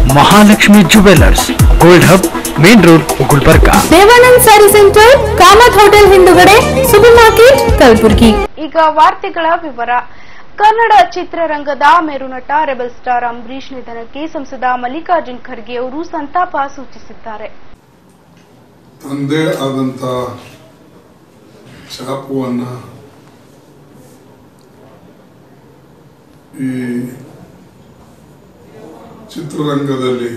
Mahalakshmi jewellers gold hub main road Gulbarga Devanand sari centre Kamath hotel ಹಿಂದುಗಡೆ super market Kalaburagi ಈಗ ವಾರ್ತೆಗಳ ವಿವರ ಕನ್ನಡ ಚಿತ್ರರಂಗದ ಮೇರುನಟ ರೆಬಲ್ ಸ್ಟಾರ್ ಅಂಬರೀಷ್ ನಿಧನಕ್ಕೆ ಸಂಸದ ಮಲ್ಲಿಕಾರ್ಜುನ್ ಖರ್ಗೆ ಅವರು ಸಂತಾಪ ಸೂಚಿಸಿದ್ದಾರೆ ತಂದೆ ಆದಂಥ ಚಾಪುವನ್ನು ಈ ಚಿತ್ರರಂಗದಲ್ಲಿ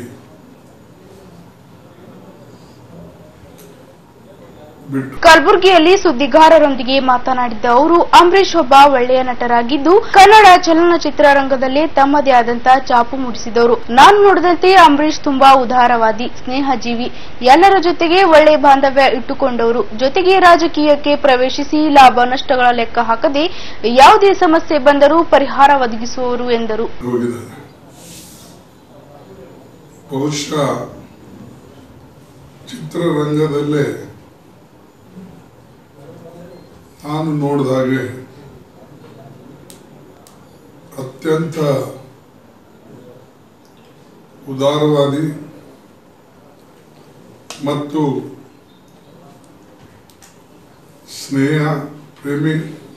ಬಿಟ್ಟು ಕಲಬುರಗಿಯಲ್ಲಿ ಸುದ್ದಿಗಾರರೊಂದಿಗೆ ಮಾತನಾಡಿದ್ದ ಅವರು ಅಂಬರೀಷ್ ಒಬ್ಬ ಒಳ್ಳೆಯ ನಟರಾಗಿದ್ದು ಕನ್ನಡ ಚಲನಚಿತ್ರರಂಗದಲ್ಲಿ ತಮ್ಮದೇ ಆದಂತ ಚಾಪು ಮೂಡಿಸಿದವರು ನಾನು ನೋಡಿದಂತೆ ಅಂಬರೀಷ್ ತುಂಬಾ ಉದಾರವಾದಿ ಸ್ನೇಹಜೀವಿ ಎಲ್ಲರ ಜೊತೆಗೆ ಒಳ್ಳೆ ಬಾಂಧವ್ಯ ಇಟ್ಟುಕೊಂಡವರು ಜೊತೆಗೆ ರಾಜಕೀಯಕ್ಕೆ ಪ್ರವೇಶಿಸಿ ಲಾಭ ನಷ್ಟಗಳ ಲೆಕ್ಕ ಹಾಕದೆ ಯಾವುದೇ ಸಮಸ್ಯೆ ಬಂದರೂ ಪರಿಹಾರ ಒದಗಿಸುವವರು ಎಂದರು ಹೋಗಿದ್ದಾರೆ ಬಹುಶಃ ಚಿತ್ರರಂಗದಲ್ಲೇ ನಾನು ನೋಡಿದ ಹಾಗೆ ಅತ್ಯಂತ ಉದಾರವಾದಿ ಮತ್ತು ಸ್ನೇಹ ಪ್ರೇಮಿ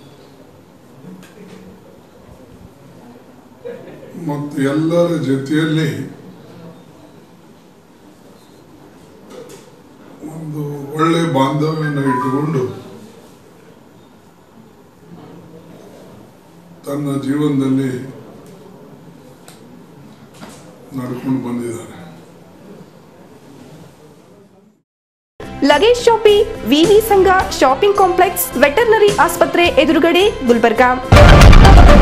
ಮತ್ತು ಎಲ್ಲರ ಜೊತೆಯಲ್ಲಿ ಒಂದು ಒಳ್ಳೆ ಬಾಂಧವ್ಯವನ್ನು ಇಟ್ಟುಕೊಂಡು ತನ್ನ ಜೀವನದಲ್ಲಿ ನಡ್ಕೊಂಡು ಬಂದಿದ್ದಾರೆ ಲಗೇಜ್ ಶಾಪಿ ವಿವಿ ಸಂಘ ಶಾಪಿಂಗ್ ಕಾಂಪ್ಲೆಕ್ಸ್ ವೆಟರ್ನರಿ ಆಸ್ಪತ್ರೆ ಎದುರುಗಡೆ ಗುಲ್ಬರ್ಗಾ